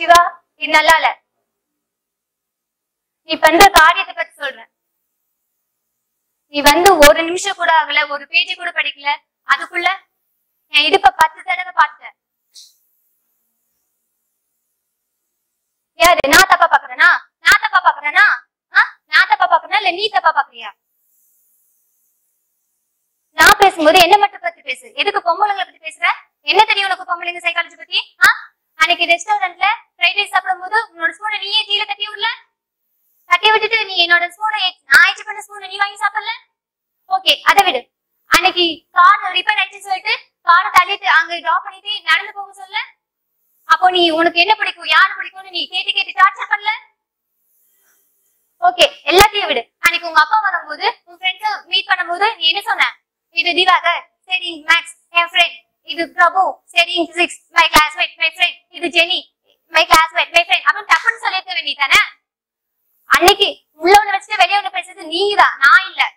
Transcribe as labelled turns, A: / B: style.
A: சிவா இது நல்லா இல்ல நீ பண்ற காரியத்தை பத்தி சொல்றேன் நீ வந்து ஒரு நிமிஷம் கூட ஆகல ஒரு பேஜ் கூட படிக்கல அதுக்குள்ள என் இடுப்ப பத்து தடவை பார்த்த யாரு நான் தப்பா பாக்குறேனா நான் தப்பா பாக்குறேனா ஆ? நான் தப்பா பாக்குறேனா இல்ல நீ தப்பா பாக்குறியா நான் பேசும்போது என்ன மட்டும் பத்தி பேசு எதுக்கு பொம்பளைங்களை பத்தி பேசுற என்ன தெரியும் உனக்கு பொம்பளைங்க சைக்காலஜி பத்தி ஆ? அன்னைக்கு ரெஸ்டாரண்ட்ல ஃப்ரைட் ரைஸ் சாப்பிடும்போது உன்னோட ஸ்பூனை நீயே கீழே தட்டி விடல தட்டி விட்டுட்டு நீ என்னோட ஸ்பூனை நான் ஏச்சு பண்ண ஸ்பூனை நீ வாங்கி சாப்பிடல ஓகே அதை விடு அன்னைக்கு கார் ரிப்பேர் ஆயிடுச்சுன்னு சொல்லிட்டு காரை தள்ளிட்டு அங்க டிராப் பண்ணிட்டு நடந்து போக சொல்ல அப்போ நீ உனக்கு என்ன பிடிக்கும் யாரு பிடிக்கும்னு நீ கேட்டு கேட்டு டார்ச்சர் பண்ணல ஓகே எல்லாத்தையும் விடு அன்னைக்கு உங்க அப்பா வரும்போது உன் ஃப்ரெண்ட்ஸ் மீட் பண்ணும்போது நீ என்ன சொன்ன இது திவாகர் சரி மேக்ஸ் என் ஃப்ரெண்ட் இது பிரபு சரி physics my classmate my friend இது Jenny my classmate my friend அப்படின்னு டக்குன்னு சொல்லியிருக்க வேண்டியதானே அன்னைக்கு உள்ள ஒண்ணு வச்சுட்டு வெளிய ஒண்ணு பேசுறது நீங்க தான் நான் இல்ல